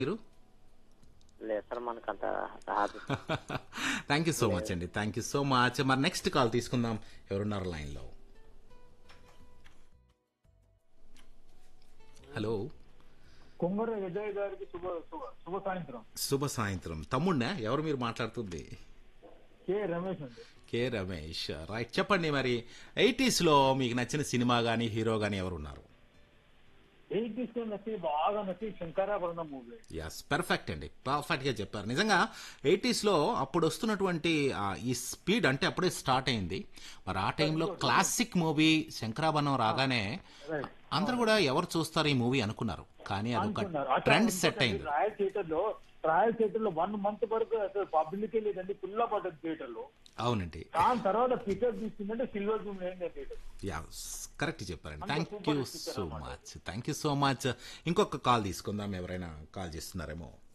మీరు లేదు సార్ మనకు అంత రాదు థ్యాంక్ యూ సో మచ్ అండి థ్యాంక్ యూ సో మచ్ మరి నెక్స్ట్ కాల్ తీసుకుందాం ఎవరున్నారు లైన్లో హలో కొంగర విజయ్ గారికి శుభ శుభ శుభ సాయంత్రం శుభ సాయంత్రం తమ్ముడినా ఎవరు మీరు మాట్లాడుతుంది కే రమేష్ అండి కే రమేష్ రైట్ చెప్పండి మరి ఎయిటీస్లో మీకు నచ్చిన సినిమా కానీ హీరో కానీ ఎవరున్నారు ఎయిటీస్ లో నచ్చి బాగా నచ్చి శంకరాభరణం మూవీ ఎస్ పర్ఫెక్ట్ అండి పర్ఫెక్ట్ గా చెప్పారు నిజంగా ఎయిటీస్ లో అప్పుడు వస్తున్నటువంటి ఆ, ఈ స్పీడ్ అంటే అప్పుడే స్టార్ట్ అయింది మరి ఆ టైంలో క్లాసిక్ మూవీ శంకరాభరణం రాగానే అందరూ కూడా ఎవరు చూస్తారు ఈ మూవీ అనుకున్నారు కానీ అదొక ట్రెండ్ సెట్ అయింది రాయల్ థియేటర్ లో రాయల్ థియేటర్ లో వన్ మంత్ వరకు అసలు పబ్లిక్ లేదండి ఫుల్ పడ్డది థియేటర్ లో అవునండి దాని తర్వాత పిక్చర్ తీసుకుందంటే సిల్వర్ జూమ్ ఏంటి థియేటర్ యా కరెక్ట్ చెప్పారండి thank you so much thank you so much ఇంకొక కాల్ తీసుకుందాం ఎవరైనా కాల్ చేస్తున్నారేమో